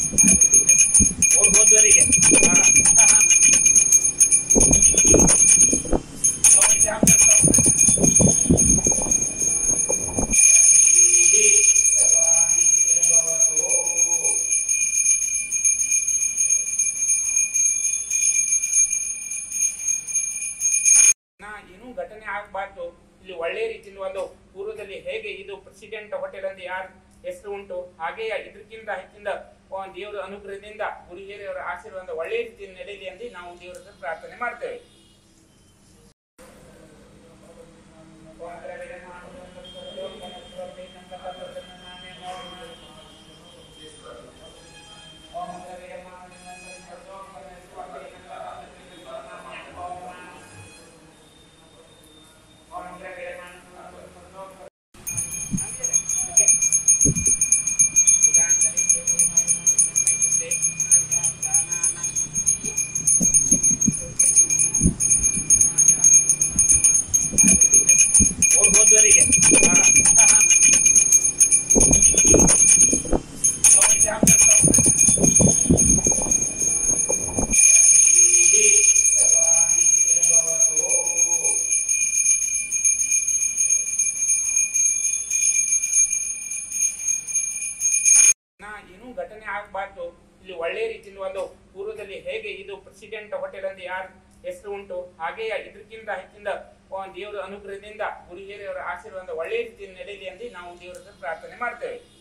ಹೋದ್ ಹೋದ್ವರಿಗೆ ನಾ ಏನೂ ಘಟನೆ ಆಗಬಾರ್ದು ಇಲ್ಲಿ ಒಳ್ಳೆ ರೀತಿಯಿಂದ ಒಂದು ಪೂರ್ವದಲ್ಲಿ ಹೇಗೆ ಇದು ಪ್ರೆಸಿಡೆಂಟ್ ಹೋಟೆಲ್ ಅಂತ ಯಾರು ಹೆಸರು ಉಂಟು ಹಾಗೆಯೇ ಇದಕ್ಕಿಂತ ಹೆಚ್ಚಿನ ಆ, ದೇವರ ಅನುಗ್ರಹದಿಂದ ಗುರು ಹಿರಿಯರ ಆಶೀರ್ವಾದ ಒಳ್ಳೆ ರೀತಿಯಲ್ಲಿ ನಡೆಯಲಿ ಎಂದು ನಾವು ದೇವರ ಹತ್ರ ಪ್ರಾರ್ಥನೆ ಮಾಡ್ತೇವೆ ಹೋದ್ ಹೋದ್ವರಿಗೆ ನಾ ಏನೂ ಘಟನೆ ಆಗಬಾರ್ದು ಇಲ್ಲಿ ಒಳ್ಳೆ ರೀತಿಯಿಂದ ಒಂದು ಪೂರ್ವದಲ್ಲಿ ಹೇಗೆ ಇದು ಪ್ರೆಸಿಡೆಂಟ್ ಹೋಟೆಲ್ ಅಂತ ಯಾರು ಹೆಸರು ಉಂಟು ಹಾಗೆಯೇ ಇದಕ್ಕಿಂತ ಹೆಚ್ಚಿನ ಆ, ದೇವರ ಅನುಗ್ರಹದಿಂದ ಗುರು ಹಿರಿಯರ ಆಶೀರ್ವಾದ ಒಳ್ಳೆ ರೀತಿಯಲ್ಲಿ ನಡೆಯಲಿ ಎಂದು ನಾವು ದೇವರ ಹತ್ರ ಪ್ರಾರ್ಥನೆ ಮಾಡ್ತೇವೆ